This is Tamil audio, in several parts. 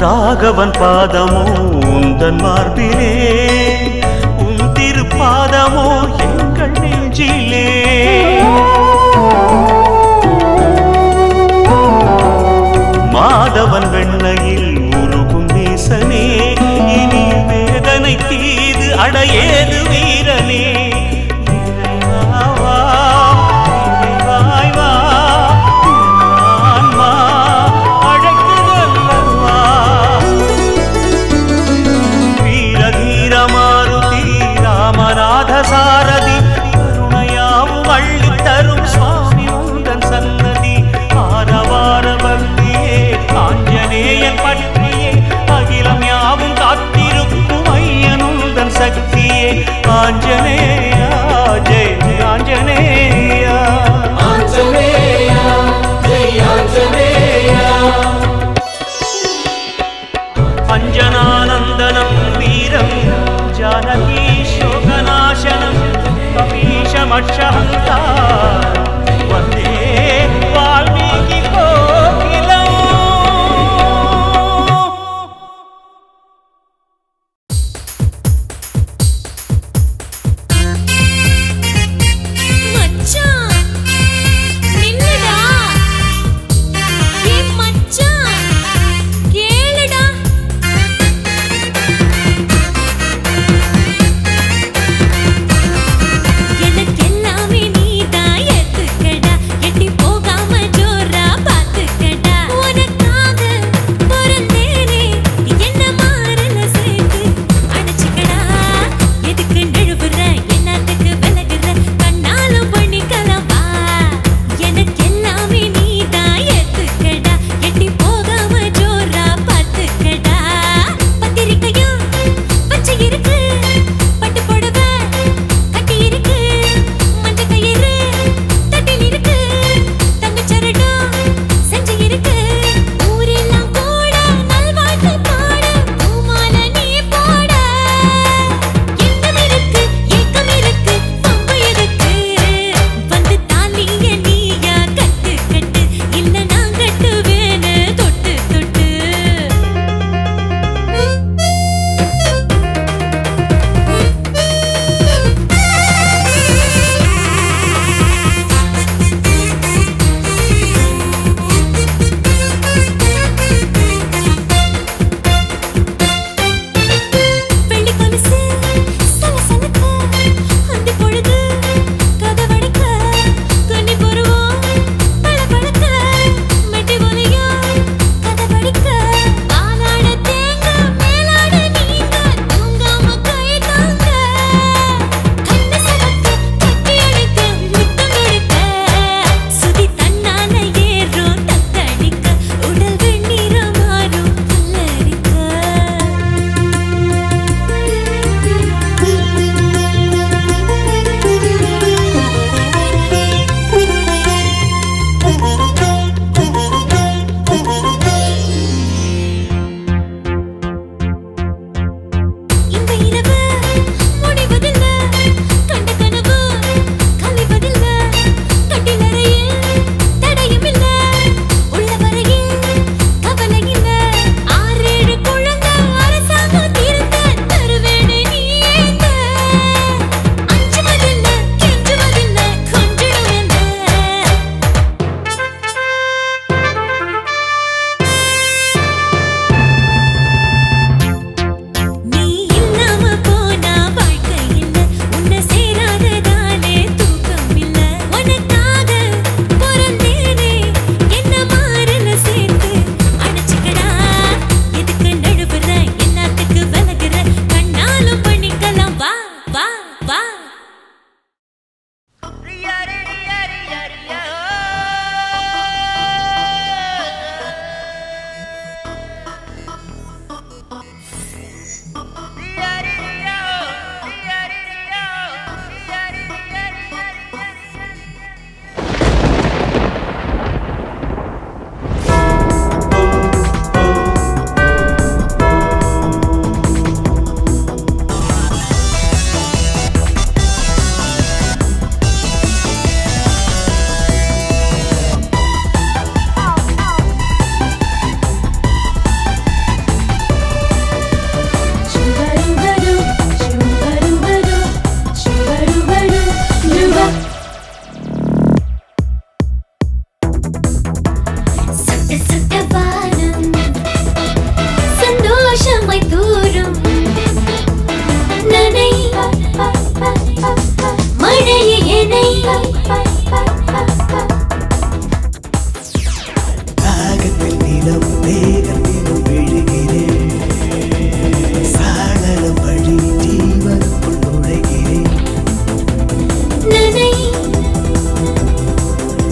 ராகவன் பாதமோ உந்தன் மார்பிலே உன் திருப்பாதமோ எங்கள் நெஞ்சிலே மாதவன் வெண்ணையில் உருகும் நேசனே இனி வேதனை தீது அடையேது வீரனே இறைவா வா, இறைவாய் வா, ஆன்மா அழைக்குதல்லவா. வீர தீர மாருதி ராமநாத சாரதி கருணையாவும் அள்ளித் தரும் சுவாமி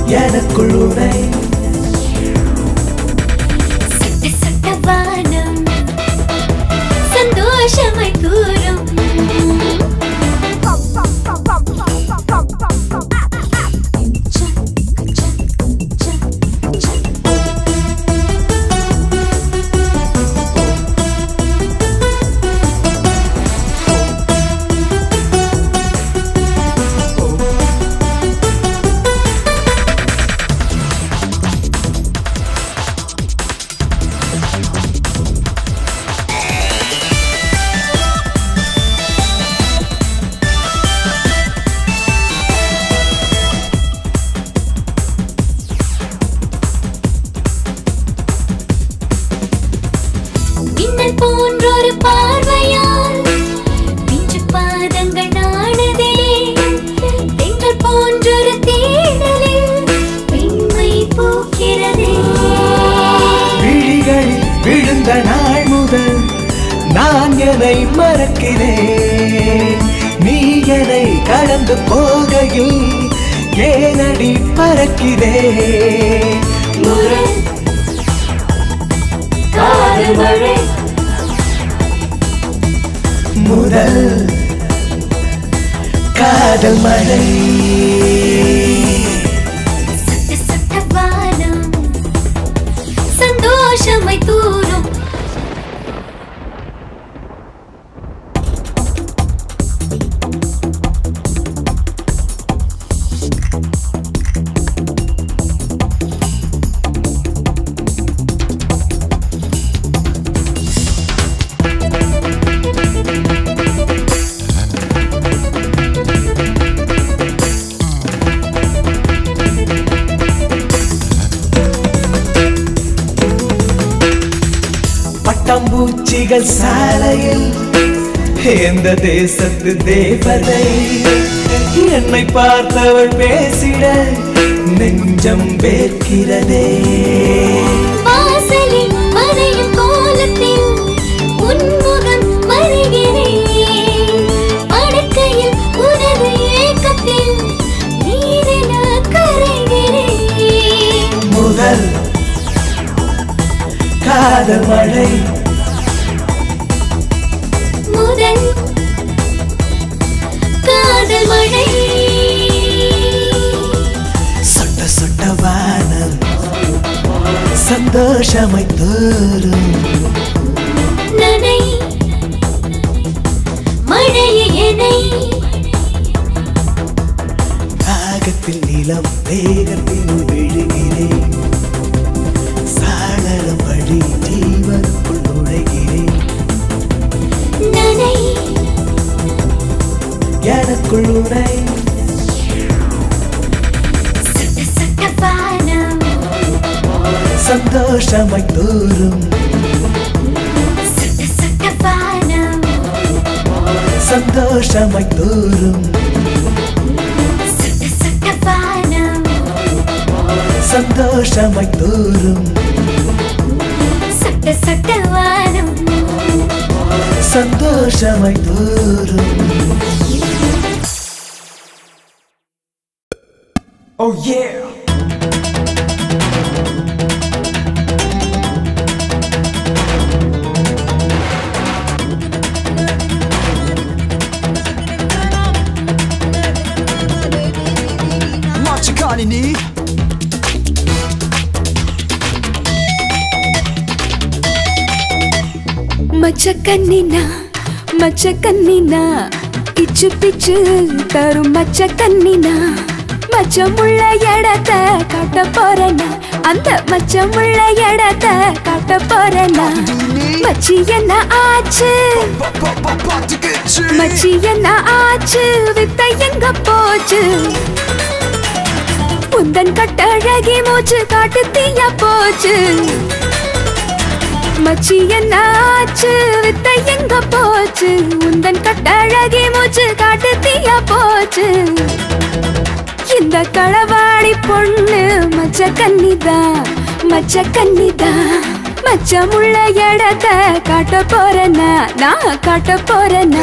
எனக்குள் உனை சட்ட சட்ட வானம் சந்தோஷமாய் தூரும் மின்னல் போன்றொரு பார்வையால் பிஞ்சு பாதங்கள் நாடுதே பெண்கள் போன்றொரு தேடலில் பெண்மை போக்கிறதே விழிகளில் விழுந்த நாள் முதல் நான் என்னை மறக்கிறேன் நீ என்னை கடந்து போகையில் ஏனடி பறக்கிறேன் முரண் காதல் மழை முதல் காதல் மழை சட்ட சட்ட வானம் சந்தோஷமாய் தூரும் பட்டாம்பூச்சிகள் சாலையில் எந்த தேசத்து தேவதை என்னை பார்த்தவள் பேசிட நெஞ்சம் வேர்க்கிறதே வாசலில் மறையும் கோலத்தில் உன்முகம் மறைகிறேன் படுக்கையில் உனது ஏக்கத்தில் நீரென கரைகிறேன் முதல் காதல் மழை முதல் காதல் மழை சொட்ட சொட்ட வானம் சந்தோஷமை தோறும் நனை மழையை என்னை தாகத்தில் நிலம் வேகத்தில் விழுகிறேன் சாளரம் வழி ஜீவனுக்குள் நுழைகிறேன் நனை எனக்குள் உனை சட்ட சட்ட வானம் சந்தோஷமை தோறும் சட்ட சட்ட வானம் சந்தோஷமை தோறும் சட்ட சட்ட வானம் சந்தோஷமை தோறும் சட்ட சட்ட வானம் சந்தோஷமை தோறும் Oh yeah! 마치카니니 மச்ச கண்ணினா மச்ச கண்ணினா இச்சு பிச்சு தரும் மச்ச கண்ணினா மச்சமுள்ள இடத்த காட்ட போறேனா அந்த மச்சமுள்ள இடத்த காட்ட போறேனா மச்சி என்ன ஆச்சு மச்சி என்ன ஆச்சு வித்த எங்க போச்சு உந்தன் கட்டழகி மூச்சு காட்டு தீயா போச்சு மச்சி என்ன ஆச்சு வித்த எங்க போச்சு உந்தன் கட்டழகி மூச்சு காட்டு தீயா போச்சு இந்த களவாடி பொண்ணு மச்ச கன்னிதான் மச்ச கன்னிதான் மச்சமுள்ள இடத்த காட்ட போறேனா நான் காட்ட போறேனா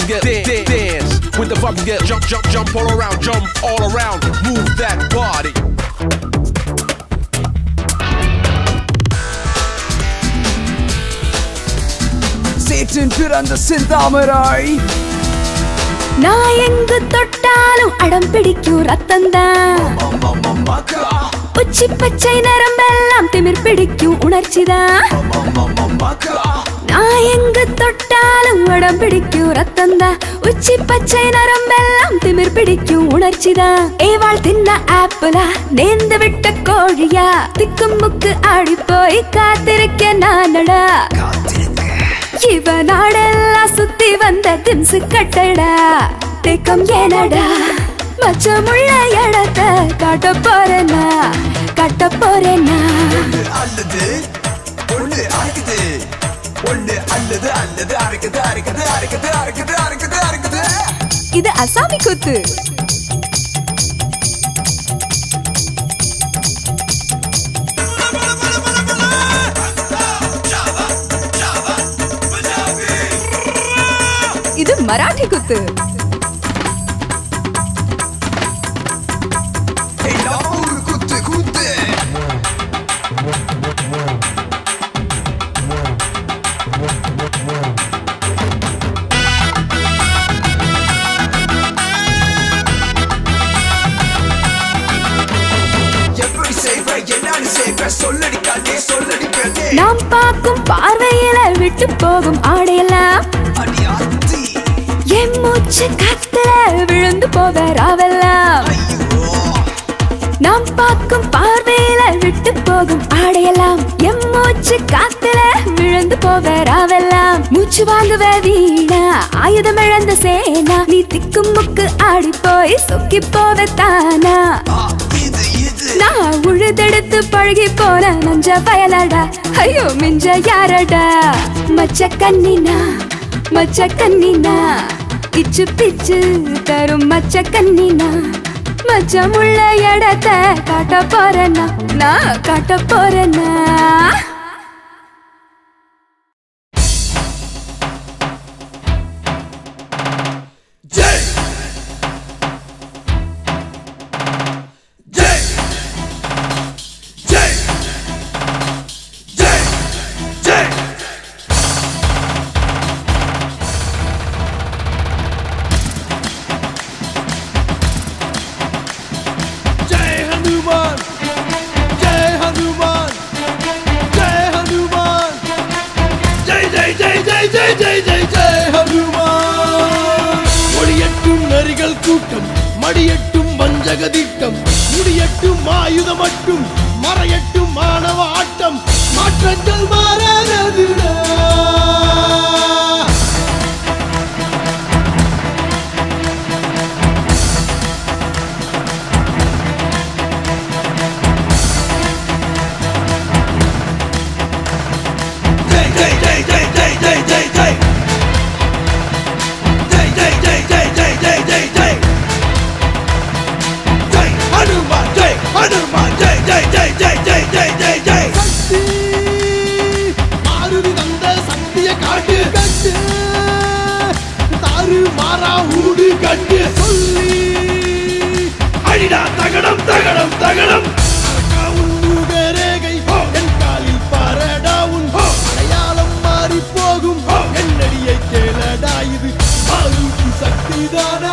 get dance, dance. With the vibe, get jump, jump, jump all around, jump all around. Move that body. சேற்றின் பிறந்த செந்தாமராய் நான் எங்கு தொட்டாலும் அடம் பிடிக்கும் ரத்தம்தான் உச்சி பச்சை நரம்பெல்லாம் திமிர் பிடிக்கும் உணர்ச்சிதான் நான் எங்கு தொட்டாலும் உடம் பிடிக்கும் ரத்தம்தான் உச்சி பச்சை நரம்பெல்லாம் திமிர் பிடிக்கும் உணர்ச்சிதான் ஏவாள் தின்ன ஆப்பிளா நேர்ந்து விட்ட கோழியா திக்கும் முக்கு ஆடி போய் காத்திருக்க நானடா இவ நாடெல்லாம் சுத்தி வந்த திம்சு கட்டடா தேக்கம் ஏனடா மச்சமுள்ள இடத்த காட்ட போறேனா காட்ட போறேனா அல்லது ஒண்ணு அரைக்குது ஒண்ணு அல்லது அல்லது அரைக்குது அரைக்குது அரைக்குது அரைக்குது அரைக்குது அரைக்குது இது அசாமி குத்து இது மராட்டி குத்து ஏய், நம்ம ஊரு குத்து குத்து எப்படி செய்வ என்னன்னு செய்வ சொல்லடி காட்டே சொல்லடி பெண்ணே நாம் பார்க்கும் பார்வையில விட்டு போகும் ஆடையெல்லாம் அடி அத்தி என் மூச்சு காத்துல விழுந்து போக ராவெல்லாம் நாம் பார்க்கும் பார்வையில விட்டு போகும் ஆடையெல்லாம் எம் மூச்சு காத்துல விழுந்து போக ராவெல்லாம் மூச்சு வாங்குவ வீணா ஆயுதம் இழந்த சேனா நீ திக்கும் முக்கு ஆடி போய் சொக்கி போவ தானா ஆ, இது இது நான் உழுதெடுத்து பழகி போன நஞ்ச பயலடா ஐயோ மிஞ்ச யாரடா மச்ச கண்ணினா மச்ச கண்ணினா இச்சு பிச்சு தரும் மச்ச கண்ணினா மச்சமுள்ள இடத்த காட்ட போறேனா நான் காட்ட போறேனா Jay! Jay! Jay! Jay! Jay! Jai Hanuman! Jai Hanuman! Jai Hanuman! Jai Jai Jai Jai Jai Jai Jai Jai Hanuman! ஒளியட்டும் நரிகள் கூட்டம் மடியட்டும் வஞ்சகதிட்டம் முடியட்டும் ஆயுதம் மட்டும் மறையட்டும் மாணவ ஆட்டம் மாற்றங்கள் மாறாததுடா Jai Jai Jai Jai Jai Jai Jai Jai Jai Jai Jai Jai Jai Jai Jai Jai Jai Hanuman Jai Hanuman Jai Jai Jai Jai Jai Jai Jai Jai Maruti தந்த சக்திய காட்டு கட்டு தாறு மாறா ஊடு கட்டு சொல்லி அடிடா தகடம் தகடம் தகடம் அழகா உன் முக ரேகை என் காலில் பாரடா உன் அடையாளம் மாறி போகும் என்னடியை கேளடா இது மாருதி சக்திதான